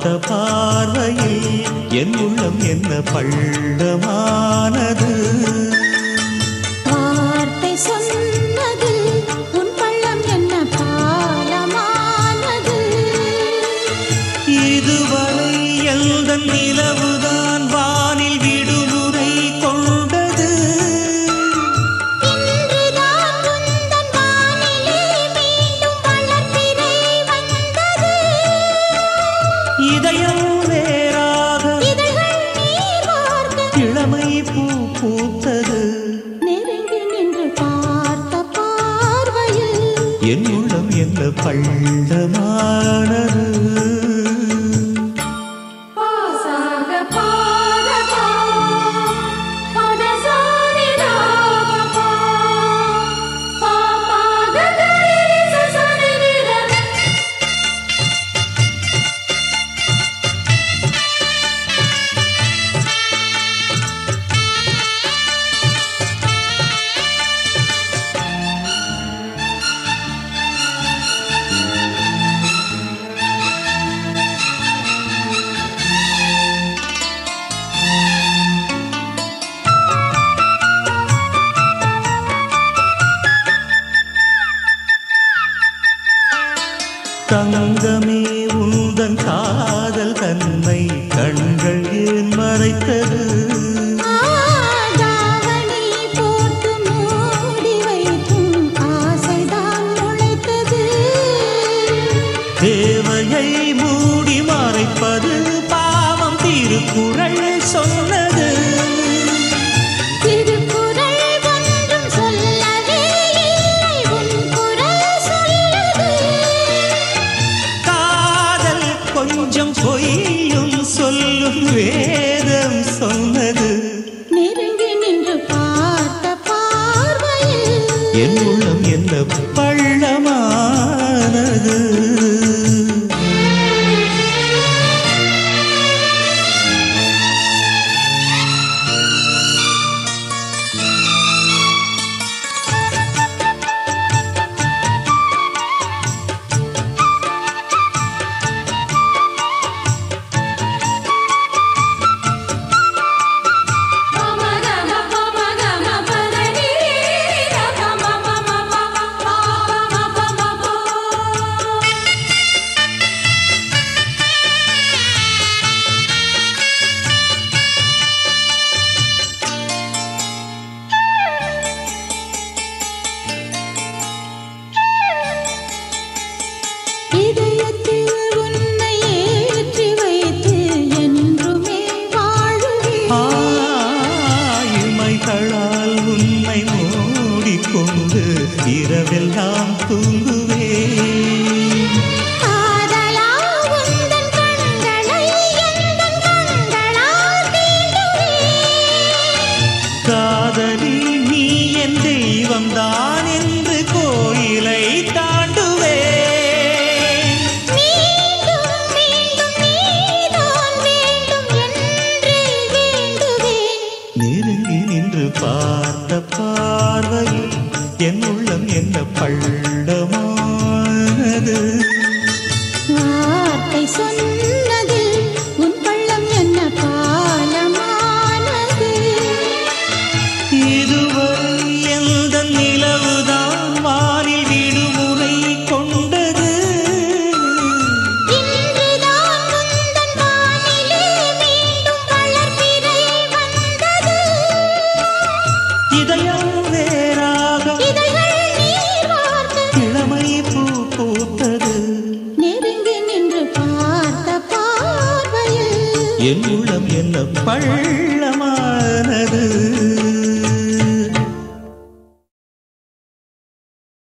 பார்த்த பார்வையில் என் உள்ளம் என்ன பள்ளமானது வார்த்தை சொன்னது உன் பள்ளம் என்ன பாலமானது இதுவரை எந்த நிலவுதான் வானில் விடுமுறை கொண்டது இன்றுதான் உந்தன் வானிலே மீண்டும் வளர்பிறை வந்தது இதயம் வேறாக இதழ்கள் நீர் வார்க்க இளமை பூ பூத்தது நெருங்கி நின்று பார்த்த பார்வையில் என் உள்ளம் என்ன பள்ளமானது பாசாக பாதகா பதசாரி ராகபா பாபாக கரி சசனி நிர தங்கமே உந்தன் காதல் தன்னை கண்கள் ஏன் மறைத்தது தாவணி போட்டு மூடி வைக்கும் ஆசைதான் முளைத்தது தேவையை மூடி மறைப்பது பாவம் திருக்குறள் சொன்னது திருக்குறள் ஒன்றும் சொல்லவே இல்லை உன் குரல் சொல்லுது காதல் கொஞ்சம் பொய்யும் சொல்லும் வேதம் சொன்னது நெருங்கி நின்று பார்த்த பார்வையில் என் உள்ளம் என்ன பள்ளமானது இதயத்தில் உன்னை ஏற்றி வைத்து என்றுமே வாழுவேன் ஆயுமைகளால் உன்னை மூடிக்கொண்டு இரவெல்லாம் தூங்குவேன் காதலா உந்தன் கண்களை எந்தன் கண்களால் தீண்டுவேன் காதலி நீ என் தெய்வம்தான் என்று கோயிலை தாண்டுவேன் மீண்டும் மீண்டும் நீதான் வேண்டும் என்றே வேண்டுவேன் நெருங்கி நின்று பார்த்த பார்வையில் என் உள்ளம் என்ன பள்ளமானது வார்த்தை சொன்னது உன் பள்ளம் என்ன பாலமானது இதுவரை எந்த நிலவுதான் வானில் விடுமுறை கொண்டது இன்றுதான் உந்தன் வானிலே மீண்டும் வளர்பிறை வந்தது இதயம் வேறாக இதழ்கள் நீர் வார்க்க இளமை பூ பூத்தது நெருங்கி நின்று பார்த்த பார்வையில் என் உள்ளம் என்ன பள்ள